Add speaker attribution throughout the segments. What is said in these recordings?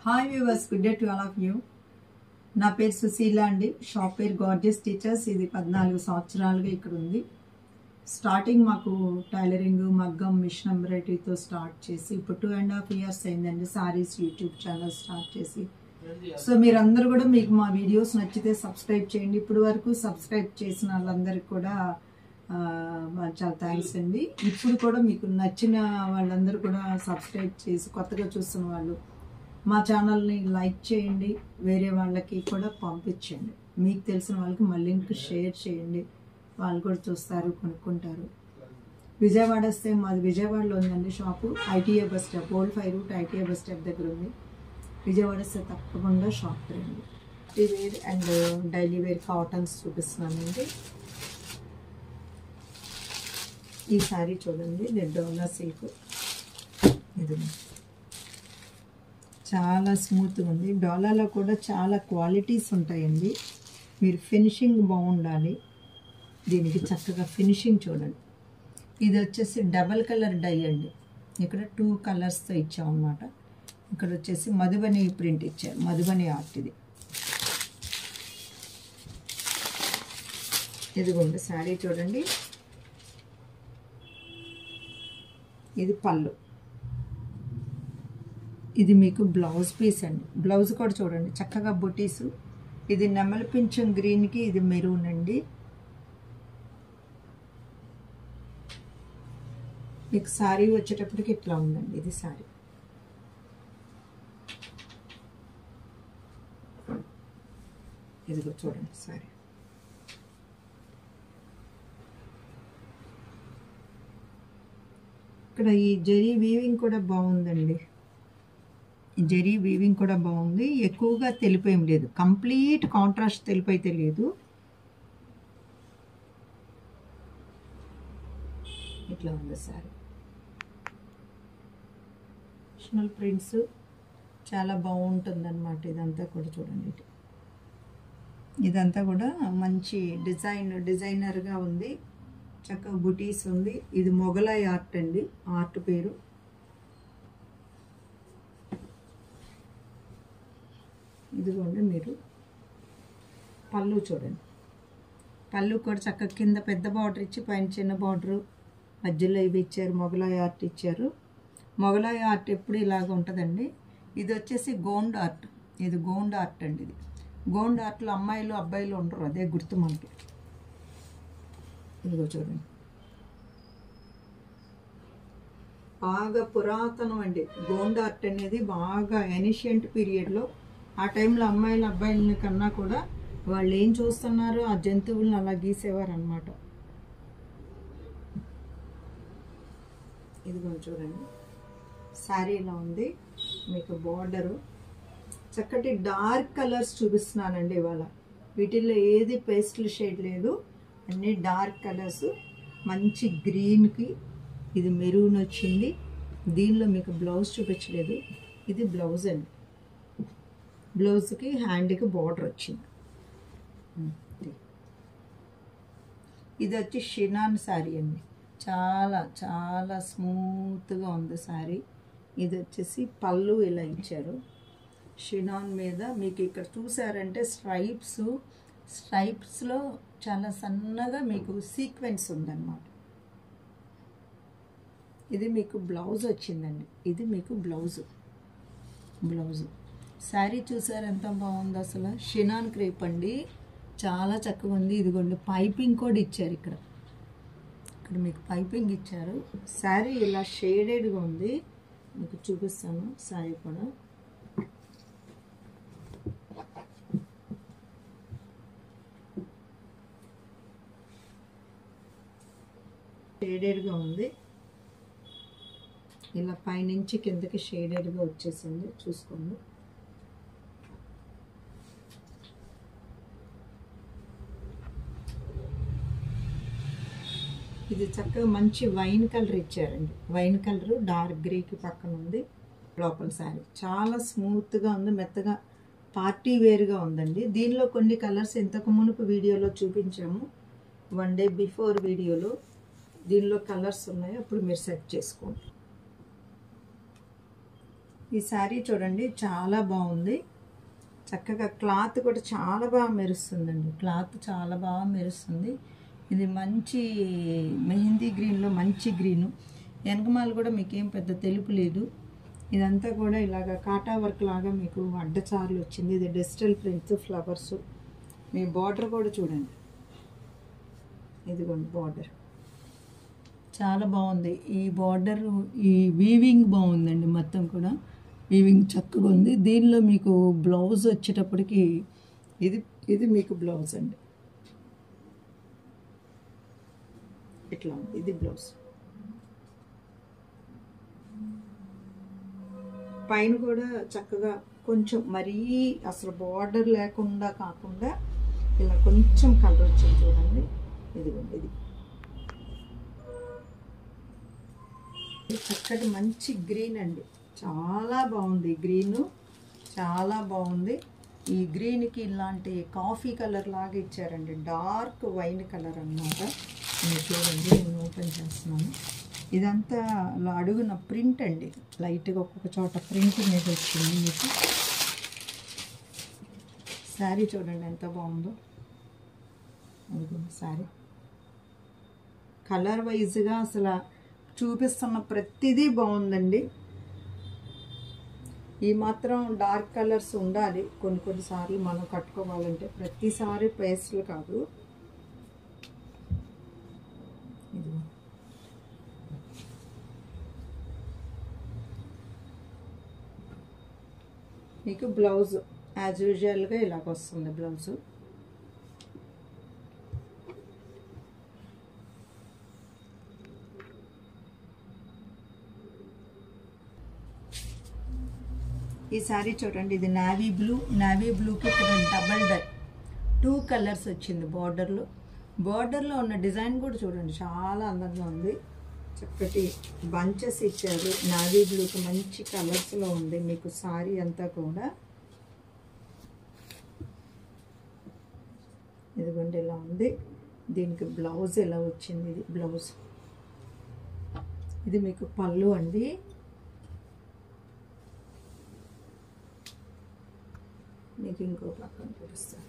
Speaker 1: Hi viewers good day to all of you నా పేరు సుశీల అండి షాప్ పేరు గార్జియస్ టీచర్స్ ఇది పద్నాలుగు సంవత్సరాలుగా ఇక్కడ ఉంది స్టార్టింగ్ మాకు టైలరింగ్ మగ్గం మిషన్ ఎంబ్రాయిడరీతో స్టార్ట్ చేసి ఇప్పుడు టూ అండ్ హాఫ్ ఇయర్స్ అయిందండి సారీస్ యూట్యూబ్ ఛానల్ స్టార్ట్ చేసి సో మీరందరూ కూడా మీకు మా వీడియోస్ నచ్చితే సబ్స్క్రైబ్ చేయండి ఇప్పుడు వరకు సబ్స్క్రైబ్ చేసిన వాళ్ళందరికీ కూడా ఆ, మా చాలా థ్యాంక్స్ అండి ఇప్పుడు కూడా మీకు నచ్చిన వాళ్ళందరూ కూడా సబ్స్క్రైబ్ చేసి కొత్తగా చూస్తున్న వాళ్ళు మా ఛానల్ని లైక్ చేయండి వేరే వాళ్ళకి కూడా పంపించండి మీకు తెలిసిన వాళ్ళకి మా లింక్ షేర్ చేయండి వాళ్ళు కూడా చూస్తారు కొనుక్కుంటారు విజయవాడ వస్తే మాది విజయవాడలో ఉందండి shop ITA bus stop old five route ITA bus stop దగ్గర ఉంది విజయవాడ వస్తే తప్పకుండా షాప్ రండి daily wear and daily wear cottons చూపిస్తున్నానండి ఈ శారీ చూడండి ఇది డోలా సిల్క్ ఇది చాలా స్మూత్గా ఉంది డోలాలో కూడా చాలా క్వాలిటీస్ ఉంటాయండి మీరు ఫినిషింగ్ బాగుండాలి దీనికి చక్కగా ఫినిషింగ్ చూడండి ఇది వచ్చేసి డబల్ కలర్ డై అండి ఇక్కడ టూ కలర్స్తో ఇచ్చామన్నమాట ఇక్కడ వచ్చేసి మధుబని ప్రింట్ ఇచ్చారు మధుబని ఆర్ట్ ఇది ఇదిగోండి శారీ చూడండి ఇది పళ్ళు ఇది మీకు బ్లౌజ్ పీస్ అండి బ్లౌజ్ కూడా చూడండి చక్కగా బొటీసు ఇది నెమలి పింఛం గ్రీన్కి ఇది మెరూన్ అండి మీకు శారీ వచ్చేటప్పటికి ఇట్లా ఉందండి ఇది శారీ ఇదిగో చూడండి శారీ ఇక్కడ ఈ జరీ వీవింగ్ కూడా బాగుందండి ఈ జరీ వీవింగ్ కూడా బాగుంది ఎక్కువగా తెలిపేం లేదు కంప్లీట్ కాంట్రాస్ట్ తెలుపు అయితే లేదు ఇట్లా ఉంది సారీ నేషనల్ ప్రింట్స్ చాలా బాగుంటుంది అనమాట ఇదంతా కూడా చూడండి ఇది. ఇదంతా కూడా మంచి డిజైన్ డిజైనర్గా ఉంది చక్కగా బుటీస్ ఉంది ఇది మొగలాయ్ ఆర్ట్ అండి ఆర్ట్ పేరు ఇదిగోండి మీరు పళ్ళు చూడండి పళ్ళు కూడా చక్కగా కింద పెద్ద బార్డర్ ఇచ్చి పైన చిన్న బార్డరు మధ్యలో ఇవి ఇచ్చారు మొగలాయ్ ఆర్ట్ ఇచ్చారు మొగలాయ్ ఆర్ట్ ఎప్పుడు ఇలాగ ఉంటుందండి ఇది వచ్చేసి గోండ్ ఆర్ట్ ఇది గోండ్ ఆర్ట్ అండి ఇది గోండ్ ఆర్ట్లో అమ్మాయిలు అబ్బాయిలు ఉండరు అదే గుర్తు మనకి ఇదిగో చూడండి బాగా పురాతనం అండి గోండ్ ఆర్ట్ అనేది బాగా ఎనిషియంట్ పీరియడ్లో ఆ టైంలో అమ్మాయిల అబ్బాయిలని కన్నా కూడా వాళ్ళు ఏం చూస్తున్నారో ఆ జంతువులను అలా గీసేవారు అనమాట ఇదిగో చూడండి శారీ ఇలా ఉంది మీకు బార్డరు చక్కటి డార్క్ కలర్స్ చూపిస్తున్నానండి ఇవాళ వీటిల్లో ఏది పేస్టల్ షేడ్ లేదు అన్నీ డార్క్ కలర్స్ మంచి గ్రీన్కి ఇది మెరూన్ వచ్చింది దీనిలో మీకు బ్లౌజ్ చూపించలేదు ఇది బ్లౌజ్ అండి బ్లౌజ్కి హ్యాండ్కి బార్డర్ వచ్చింది ఇది వచ్చి షినాన్ శారీ అండి చాలా చాలా స్మూత్గా ఉంది శారీ ఇది వచ్చేసి పళ్ళు ఇలా ఇచ్చారు షినాన్ మీద మీకు ఇక్కడ చూసారంటే స్ట్రైప్స్ స్ట్రైప్స్లో చాలా సన్నగా మీకు సీక్వెన్స్ ఉందన్నమాట ఇది మీకు బ్లౌజ్ వచ్చిందండి ఇది మీకు బ్లౌజ్ బ్లౌజ్ శారీ చూసారు ఎంత బాగుంది అసలు షినాన్ క్రేప్ అండి చాలా చక్కగా ఉంది ఇదిగోండి పైపింగ్ కూడా ఇచ్చారు ఇక్కడ ఇక్కడ మీకు పైపింగ్ ఇచ్చారు శారీ ఇలా షేడెడ్గా ఉంది మీకు చూపిస్తాను శారీ కూడా షేడెడ్గా ఉంది ఇలా పైనుంచి కిందకి షేడెడ్గా వచ్చేసింది చూసుకోండి ఇది చక్కగా మంచి వైన్ కలర్ ఇచ్చారండి వైన్ కలర్ డార్క్ గ్రేకి పక్కన ఉంది లోపల శారీ చాలా స్మూత్గా ఉంది మెత్తగా పార్టీ వేర్గా ఉందండి దీనిలో కొన్ని కలర్స్ ఇంతకు మునుపు వీడియోలో చూపించాము వన్ డే బిఫోర్ వీడియోలో దీనిలో కలర్స్ ఉన్నాయి అప్పుడు మీరు సెట్ చేసుకోండి ఈ శారీ చూడండి చాలా బాగుంది చక్కగా క్లాత్ కూడా చాలా బాగా మెరుస్తుందండి క్లాత్ చాలా బాగా మెరుస్తుంది ఇది మంచి మెహందీ గ్రీన్లో మంచి గ్రీను వెనకమాల కూడా మీకేం పెద్ద తెలుపు లేదు ఇదంతా కూడా ఇలాగ కాటా వర్క్ లాగా మీకు అడ్డచారులు వచ్చింది ఇది డిజిటల్ ప్రింట్స్ ఫ్లవర్స్ మీ బార్డర్ కూడా చూడండి ఇదిగోండి బార్డర్ చాలా బాగుంది ఈ బార్డర్ ఈ వీవింగ్ బాగుందండి మొత్తం కూడా వీవింగ్ చక్కగా ఉంది దీనిలో మీకు బ్లౌజ్ వచ్చేటప్పటికి ఇది ఇది మీకు బ్లౌజ్ అండి ఇట్లా ఉంది ఇది బ్లౌజ్ పైన కూడా చక్కగా కొంచెం మరీ అసలు బార్డర్ లేకుండా కాకుండా ఇలా కొంచెం కలర్ వచ్చింది చూడండి ఇదిగోండి ఇది ఇది చక్కటి మంచి గ్రీన్ అండి చాలా బాగుంది గ్రీను చాలా బాగుంది ఈ గ్రీన్కి ఇలాంటి కాఫీ కలర్ లాగా ఇచ్చారండి డార్క్ వైన్ కలర్ అన్నమాట మీరు చూడండి నేను ఓపెన్ చేస్తున్నాను ఇదంతా ఇలా అడుగున ప్రింట్ అండి లైట్గా ఒక్కొక్క చోట ప్రింట్ మీద వచ్చింది మీకు శారీ చూడండి ఎంత బాగుందో అదిగోండి శారీ కలర్ వైజ్గా అసలు చూపిస్తున్న ప్రతిదీ బాగుందండి ఈ మాత్రం డార్క్ కలర్స్ ఉండాలి కొన్ని కొన్నిసార్లు మనం కట్టుకోవాలంటే ప్రతిసారి పేస్ట్లు కాదు ఇది మీకు బ్లౌజ్ యాజ్ యూజువల్గా ఇలాగ వస్తుంది బ్లౌజు ఈ శారీ చూడండి ఇది నావీ బ్లూ నావీ బ్లూకి ఇక్కడ డబల్ డై టూ కలర్స్ వచ్చింది బార్డర్లో బార్డర్లో ఉన్న డిజైన్ కూడా చూడండి చాలా అందంగా ఉంది చక్కటి బంచెస్ ఇచ్చారు నావీ బ్లూకి మంచి కలర్స్లో ఉంది మీకు శారీ అంతా కూడా ఇదిగోండి ఇలా ఉంది దీనికి బ్లౌజ్ ఎలా వచ్చింది ఇది బ్లౌజ్ ఇది మీకు పళ్ళు అండి మీకు ఇంకో పక్కన చూపిస్తాను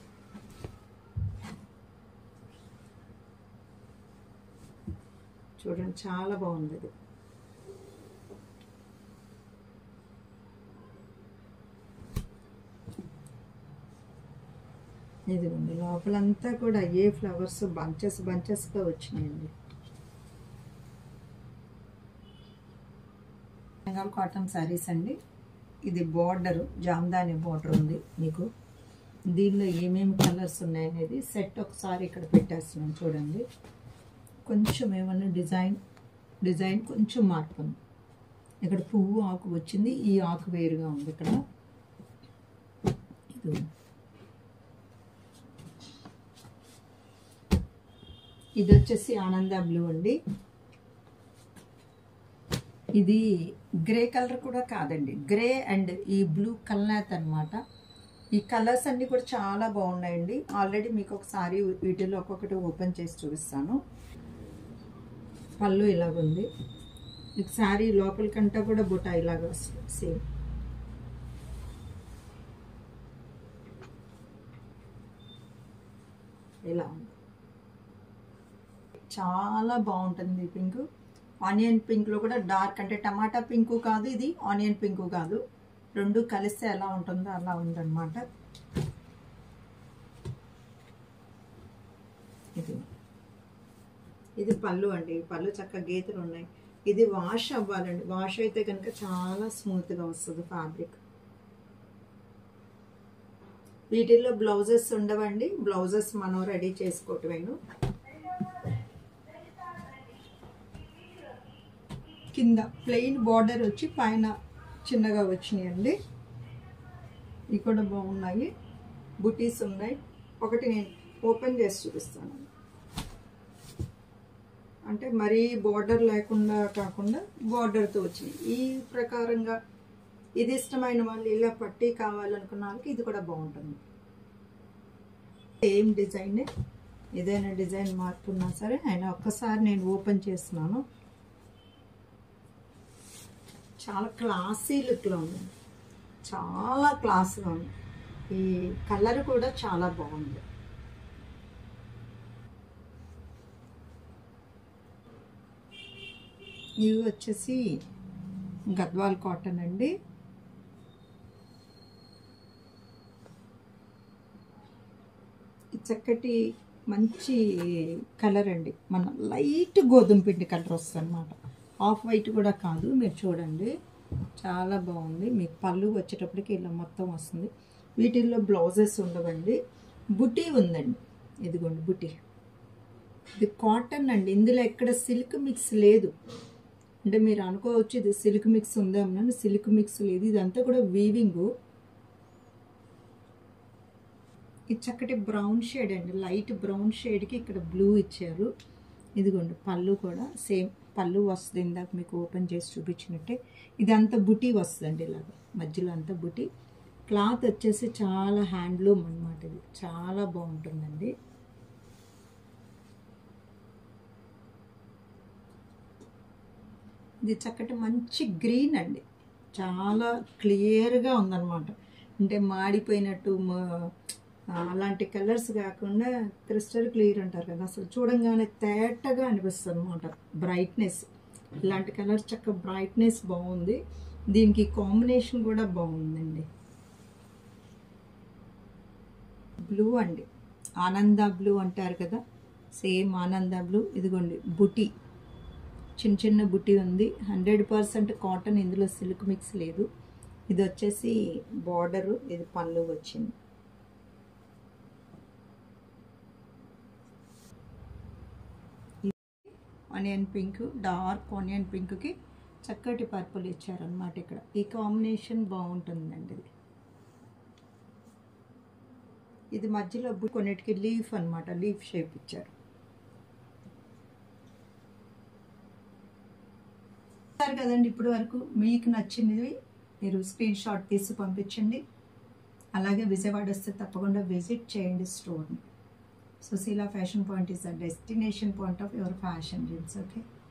Speaker 1: చూడండి చాలా బాగుంది ఇది ఇదిగోండి లోపలంతా కూడా ఏ ఫ్లవర్స్ బంచెస్ బంచెస్గా వచ్చినాయండి బెంగాల్ కాటన్ శారీస్ అండి ఇది బార్డర్ జామ్దాని బార్డర్ ఉంది మీకు దీనిలో ఏమేమి కలర్స్ ఉన్నాయనేది సెట్ ఒకసారి ఇక్కడ పెట్టేస్తున్నాను చూడండి కొంచెం ఏమన్నా డిజైన్ డిజైన్ కొంచెం మార్పు ఉంది ఇక్కడ పువ్వు ఆకు వచ్చింది ఈ ఆకు వేరుగా ఉంది ఇక్కడ ఇది ఇది వచ్చేసి ఆనంద బ్లూ అండి ఇది గ్రే కలర్ కూడా కాదండి గ్రే అండ్ ఈ బ్లూ కల్నాథ్ అనమాట ఈ కలర్స్ అన్నీ కూడా చాలా బాగున్నాయండి ఆల్రెడీ మీకు ఒకసారి వీటిలో ఒక్కొక్కటి ఓపెన్ చేసి చూపిస్తాను పళ్ళు ఇలాగుంది మీకు శారీ లోపలికంటా కూడా బుట్ట ఇలాగ వస్తుంది సేమ్ ఇలా ఉంది చాలా బాగుంటుంది పింక్ ఆనియన్ పింక్లో కూడా డార్క్ అంటే టమాటా పింకు కాదు ఇది ఆనియన్ పింకు కాదు రెండు కలిస్తే ఎలా ఉంటుందో అలా ఉందన్నమాట ఇది ఇది పళ్ళు అండి పళ్ళు చక్క గీతలు ఉన్నాయి ఇది వాష్ అవ్వాలండి వాష్ అయితే కనుక చాలా స్మూత్గా వస్తుంది ఫ్యాబ్రిక్ వీటిల్లో బ్లౌజెస్ ఉండవండి బ్లౌజెస్ మనం రెడీ చేసుకోవటమేను కింద ప్లెయిన్ బార్డర్ వచ్చి పైన చిన్నగా వచ్చినాయండి ఇవి కూడా బాగున్నాయి బుటీస్ ఉన్నాయి ఒకటి నేను ఓపెన్ చేసి చూపిస్తాను అంటే మరీ బార్డర్ లేకుండా కాకుండా బార్డర్తో వచ్చినాయి ఈ ప్రకారంగా ఇది ఇష్టమైన వాళ్ళు ఇలా పట్టి కావాలనుకున్న వాళ్ళకి ఇది కూడా బాగుంటుంది సేమ్ డిజైనే ఏదైనా డిజైన్ మార్పున్నా సరే ఆయన ఒక్కసారి నేను ఓపెన్ చేస్తున్నాను చాలా క్లాసీ లుక్లో ఉంది చాలా క్లాస్గా ఉంది ఈ కలర్ కూడా చాలా బాగుంది ఇవి వచ్చేసి గద్వాల్ కాటన్ అండి ఈ చక్కటి మంచి కలర్ అండి మన లైట్ గోధుమ పిండి కలర్ వస్తుంది అనమాట ఆఫ్ వైట్ కూడా కాదు మీరు చూడండి చాలా బాగుంది మీకు పళ్ళు వచ్చేటప్పటికి ఇలా మొత్తం వస్తుంది వీటిల్లో బ్లౌజెస్ ఉండవండి బుటీ ఉందండి ఇదిగోండి బుటీ ఇది కాటన్ అండి ఇందులో ఎక్కడ సిల్క్ మిక్స్ లేదు అంటే మీరు అనుకోవచ్చు ఇది సిల్క్ మిక్స్ ఉందేమో సిల్క్ మిక్స్ లేదు ఇదంతా కూడా వీవింగ్ ఇది చక్కటి బ్రౌన్ షేడ్ అండి లైట్ బ్రౌన్ షేడ్కి ఇక్కడ బ్లూ ఇచ్చారు ఇదిగోండి పళ్ళు కూడా సేమ్ పళ్ళు వస్తుంది ఇందాక మీకు ఓపెన్ చేసి చూపించినట్టే ఇదంతా బుటీ వస్తుందండి ఇలాగ మధ్యలో అంతా బుటీ క్లాత్ వచ్చేసి చాలా హ్యాండ్లూమ్ అనమాట ఇది చాలా బాగుంటుందండి ఇది చక్కటి మంచి గ్రీన్ అండి చాలా క్లియర్గా ఉందన్నమాట అంటే మాడిపోయినట్టు మ- అలాంటి కలర్స్ కాకుండా క్రిస్టల్ క్లియర్ అంటారు కదా అసలు చూడంగానే తేటగా అనిపిస్తుంది అనమాట బ్రైట్నెస్ ఇలాంటి కలర్ చక్క బ్రైట్నెస్ బాగుంది దీనికి కాంబినేషన్ కూడా బాగుందండి బ్లూ అండి ఆనంద బ్లూ అంటారు కదా సేమ్ ఆనంద బ్లూ ఇదిగోండి బుటీ చిన్న చిన్న బుట్టి ఉంది హండ్రెడ్ పర్సెంట్ కాటన్ ఇందులో సిల్క్ మిక్స్ లేదు ఇది వచ్చేసి బార్డరు ఇది పళ్ళు వచ్చింది ఆనియన్ పింక్ డార్క్ ఆనియన్ పింక్కి చక్కటి పర్పుల్ ఇచ్చారనమాట ఇక్కడ ఈ కాంబినేషన్ బాగుంటుందండి ఇది ఇది మధ్యలో బు- కొన్నిటికి లీఫ్ అన్నమాట లీఫ్ షేప్ ఇచ్చారు సరే కదండి ఇప్పటి వరకు మీకు నచ్చినవి మీరు స్క్రీన్ షాట్ తీసి పంపించండి అలాగే విజయవాడ వస్తే తప్పకుండా విజిట్ చేయండి స్టోర్ని Sushila fashion point is the destination point of your fashion dreams okay